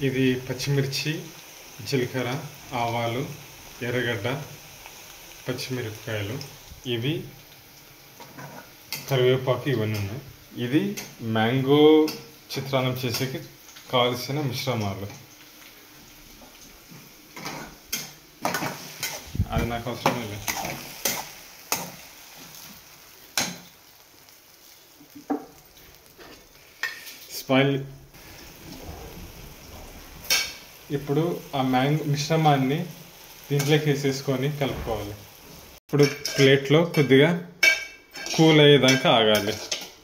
ఇది పచ్చిమిర్చి జీలకర్ర ఆవాలు ఎర్రగడ్డ పచ్చిమిరపకాయలు ఇవి కరివేపాకు ఇవన్నీ ఉన్నాయి ఇది మ్యాంగో చిత్రాన్నం చేసేకి కావలసిన మిశ్రమాలు అది నాకు అవసరం లేదు స్మైల్ ఇప్పుడు ఆ మ్యాంగో మిశ్రమాన్ని దీంట్లోకి వేసేసుకొని కలుపుకోవాలి ఇప్పుడు ప్లేట్లో కొద్దిగా కూల్ అయ్యేదాకా ఆగాలి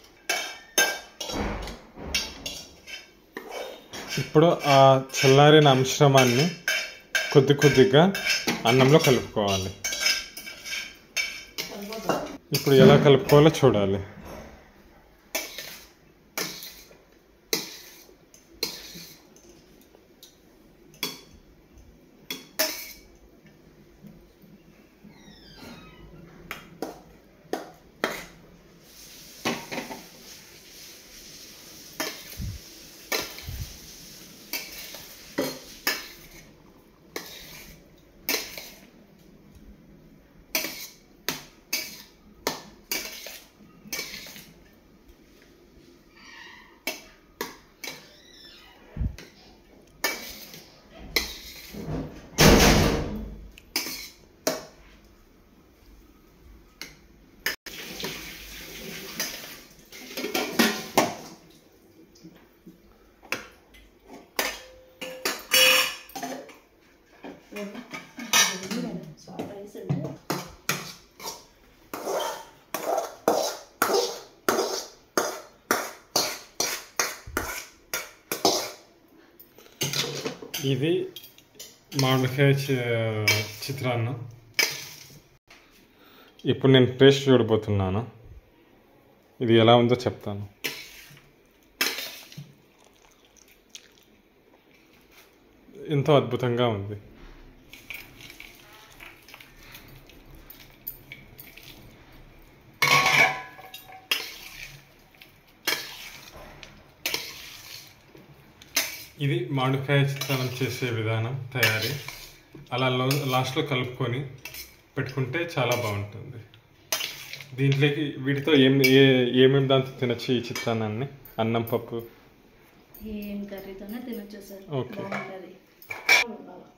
ఇప్పుడు ఆ చల్లారిన మిశ్రమాన్ని కొద్ది కొద్దిగా అన్నంలో కలుపుకోవాలి ఇప్పుడు ఎలా కలుపుకోవాలో చూడాలి ఇది మామిడికాయ చి- చిత్రాన్నం ఇప్పుడు నేను టేస్ట్ చూడబోతున్నాను ఇది ఎలా ఉందో చెప్తాను ఎంతో అద్భుతంగా ఉంది ఇది మామిడికాయ చిత్రాన్నం చేసే విధానం తయారీ అలా లో లాస్ట్లో కలుపుకొని పెట్టుకుంటే చాలా బాగుంటుంది దీంట్లోకి వీటితో ఏం ఏ ఏమేమి దాంతో తినచ్చు ఈ చిత్రాన్నాన్ని అన్నం పప్పు ఏం కర్రీతోనే తినొచ్చు సార్ ఓకే. బాగుంటుంది